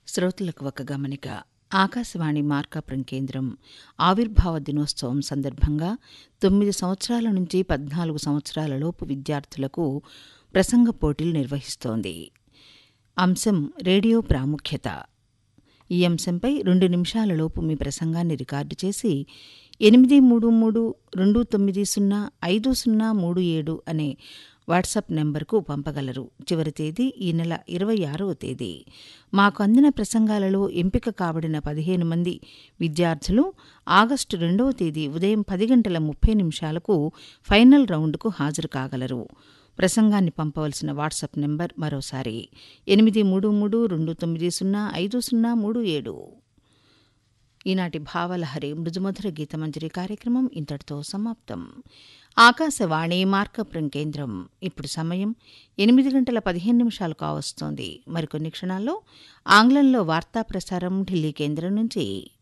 శ్రోతలకు ఒక గమనిక ఆకాశవాణి మార్కాపురం కేంద్రం ఆవిర్భావ దినోత్సవం సందర్భంగా తొమ్మిది సంవత్సరాల నుంచి పద్నాలుగు సంవత్సరాల లోపు విద్యార్థులకు ప్రసంగ పోటీలు నిర్వహిస్తోంది అంశం రేడియో ప్రాముఖ్యత ఈ అంశంపై రెండు నిమిషాలలోపు మీ ప్రసంగాన్ని రికార్డు చేసి ఎనిమిది మూడు మూడు రెండు తొమ్మిది సున్నా ఐదు సున్నా మూడు ఏడు అనే వాట్సాప్ నెంబర్కు పంపగలరు చివరి తేదీ ఈ నెల ఇరవై ఆరవ తేదీ మాకు అందిన ప్రసంగాలలో ఎంపిక కాబడిన పదిహేను మంది విద్యార్థులు ఆగస్టు రెండవ తేదీ ఉదయం పది గంటల ముప్పై నిమిషాలకు ఫైనల్ రౌండ్కు హాజరు కాగలరు ప్రసంగాన్ని పంపవలసిన వాట్సాప్ నెంబర్ మరోసారి ఎనిమిది మూడు మూడు రెండు తొమ్మిది సున్నా ఐదు సున్నా మూడు ఏడు ఈనాటి భావలహరి మృదుమధుర గీతమంజరి కార్యక్రమం ఇంతటితో సమాప్తం ఆకాశవాణి మార్కపురం కేంద్రం ఇప్పుడు సమయం ఎనిమిది గంటల పదిహేను నిమిషాలు కావస్తోంది మరికొన్ని క్షణాల్లో ఆంగ్లంలో వార్తా ప్రసారం ఢిల్లీ కేంద్రం నుంచి